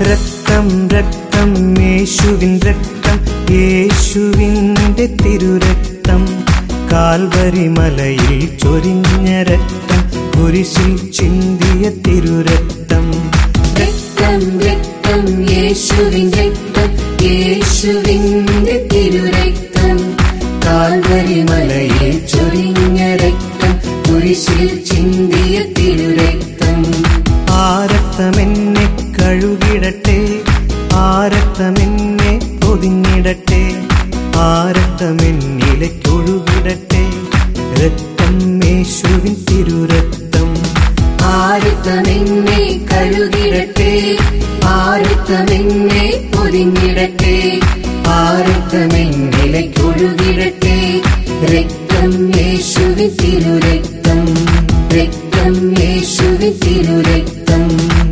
രക്തം രക്തം യേശുവിൻ രക്തം യേശുവിൻ്റെ തിരുരക്തം കാൽവരി മലയിൽ ചൊരിഞ്ഞ രക്തം കുരിശിൽ ചിന്തിയ തിരുരക്തം രക്തം രക്തം യേശുവിൻ രക്തം യേശുവിന്റെ തിരുരക്തം കാൽവരി മലയിൽ ചൊരിഞ്ഞ രക്തം കുരിശിൽ ചിന്തിയ തിരുരക്തം ആ രക്തമെന്നെ കഴുകിടട്ടെ ആ രക്തമെന്നെ പൊതിഞ്ഞിടട്ടെ ആ രക്തമെന്നിലേക്കൊഴുകിടട്ടെ രക്തം യേശുവിൻ തിരുരക്തം ആരുത്തമെന്നെ കഴുകിടട്ടെ ആരുത്തമെന്നെ പൊതിഞ്ഞിടട്ടെ ആരുത്തമെന്നിലേക്കൊഴുകിടട്ടെ രക്തം യേശുവി തിരുരക്തം രക്തം യേശുവി തിരുരക്തം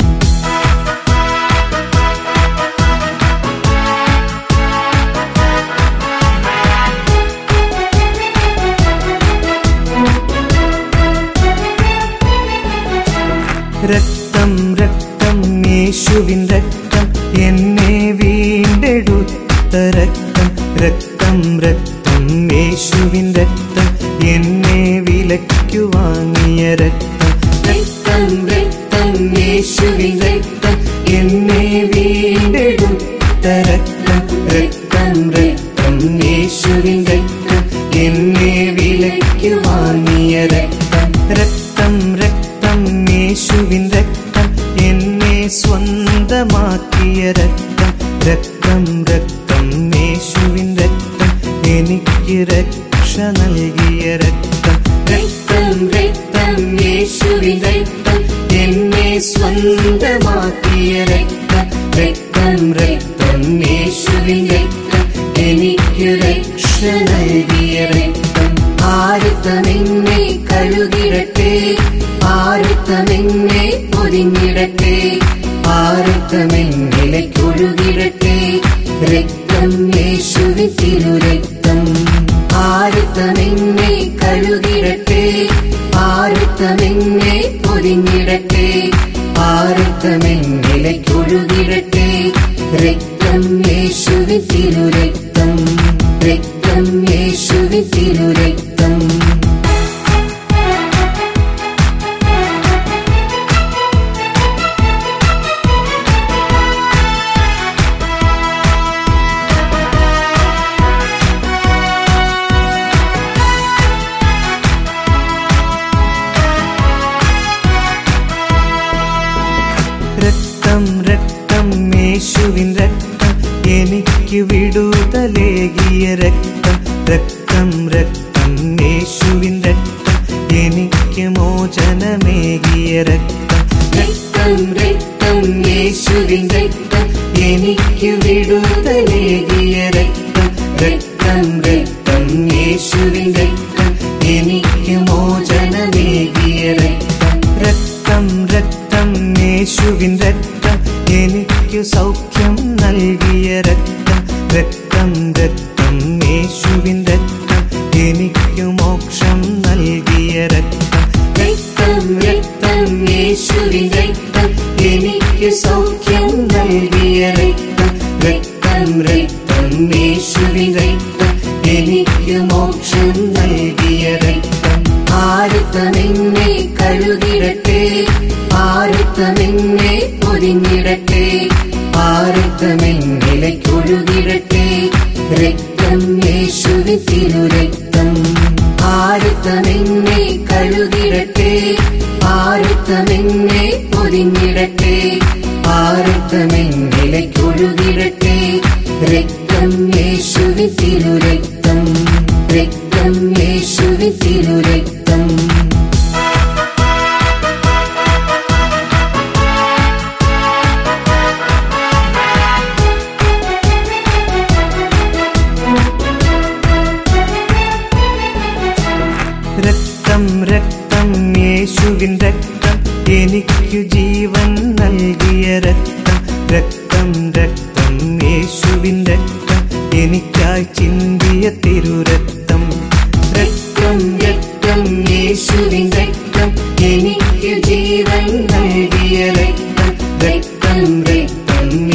രക്തം രക്തം യേശുവിൻ രക്തം എന്നെ വീണ്ടെടുത്ത രക്തം രക്തം രക്തം യേശുവിൻ രക്തം എന്നെ വിലയ്ക്കു വാങ്ങിയ രക്തം രക്തം രക്തം യേശുവിൻ രക്തം എന്നെ വീണ്ടെടുത്ത രക്തം രക്തം രക്തം യേശുവിൻ രക്തം എന്നെ വിലയ്ക്കു വാങ്ങിയ രക്തം രക്തം രക്തം യേശുവിൻ രക്തം എന്നെ സ്വന്തമാക്കിയ രക്തം രക്തം രക്തം യേശുവിൻ രക്തം എനിക്ക് രക്ഷ നൽകിയ രക്തം രക്തം രക്തം യേശുവിൻ രക്തം എന്നെ സ്വന്തമാക്കിയ രക്തം രക്തം രക്തം യേശുവിൻ രക്തം എനിക്ക് രക്ഷ നൽകിയ രക്തം ആരുത്തമെന്നെ കഴുകിടട്ടെ ആരുത്തമെന്നെ പൊതിഞ്ഞിടട്ടെ ആരുത്തമെന്നിലേക്കൊഴുകിടട്ടെ രക്തം യേശുവി തിരുരക്തം ആരുത്തമെന്നെ കഴുകിടട്ടെ ആരുത്തമെന്നെ പൊതിഞ്ഞിടട്ടെ ആരുത്തമെന്നിലേക്കൊഴുകിടട്ടെ രക്തം യേശുവി തിരുരക്തം രക്തം യേശുവി തിരുരക്തം രക്തം രക്തം യേശുവിൻ രക്തം എനിക്ക് വിടുതലേകിയ രക്തം രക്തം രക്തം യേശുവിൻ രക്തം എനിക്ക് മോചനമേകിയ രക്തം രക്തം രക്തം യേശുവിൻ രക്തം എനിക്ക് വിടുതലേകിയ രക്തം രക്തം രക്തം യേശുവിൻ രക്തം എനിക്ക് മോചനമേകിയ രക്തം രക്തം രക്തം യേശുവിൻ രക്തം എനിക്ക് സൗഖ്യം നൽകിയ രക്തം രക്തം രക്തം യേശുവിൻ രക്തം എനിക്ക് മോക്ഷം നൽകിയ രക്തം രക്തം രക്തം യേശുവിൻ രക്തം എനിക്ക് സൗഖ്യം നൽകിയ രക്തം രക്തം രക്തം യേശുവിൻ രക്തം എനിക്ക് മോക്ഷം നൽകിയ രക്തം ആരുത്തമെന്നെ കഴുകിടട്ടെ ആരുത്തമെന്നെ പൊതിഞ്ഞിടട്ടെ ആരുത്തമെന്നിലേക്കൊഴുകിടട്ടെ രക്തം യേശുവി തിരുരക്തം ആരുത്തമെന്നെ കഴുകിടട്ടെ ആരുത്തമെന്നെ പൊതിഞ്ഞിടട്ടെ ആരുത്തമെന്നിലേക്കൊഴുകിടട്ടെ രക്തം യേശുവി തിരുരക്തം രക്തം യേശുവി തിരുരക്തം രക്തം രക്തം യേശുവിൻ രക്തം എനിക്കു ജീവൻ നൽകിയ രക്തം രക്തം രക്തം യേശുവിൻ രക്തം എനിക്കായി ചിന്തിയ തിരുരക്തം രക്തം രക്തം യേശുവിൻ രക്തം എനിക്ക് ജീവൻ നൽകിയ രക്തം രക്തം രക്തം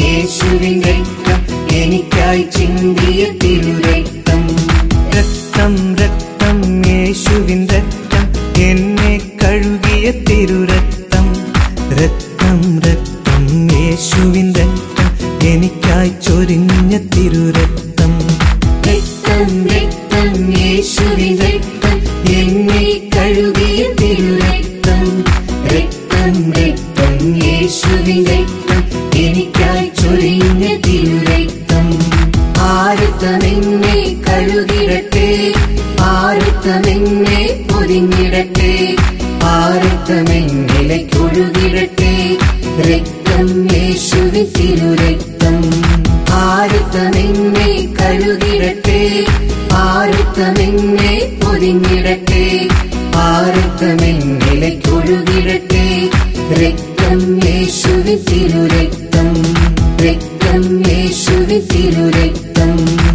യേശുവിൻ രക്തം എനിക്കായി ചൊരിഞ്ഞ തിരുരക്തം രക്തം രക്തം യേശുവിൻ രക്തം എന്നെ കഴുകിയ തിരുരക്തം രക്തം രക്തം യേശുവിൻ രക്തം എനിക്കായി ചൊരിഞ്ഞ തിരുരക്തം ആരുത്തമെന്നെ കഴുകിടട്ടെ ആരുത്തമെന്നെ പൊതിഞ്ഞിടട്ടെ ആരുത്തമെന്നിലൊഴുകിടട്ടെ രക്തം യേശുവിൻ തിരുരക്തം ആരുത്തമെന്നെ കഴുകിടട്ടെ ആരുത്തമെന്നെ പൊതിഞ്ഞിടട്ടെ ആരുത്തമെന്നിലൊഴുകിടട്ടെ രക്തം യേശുവിൻ തിരുരക്തം രക്തം യേശുവിൻ തിരുരക്തം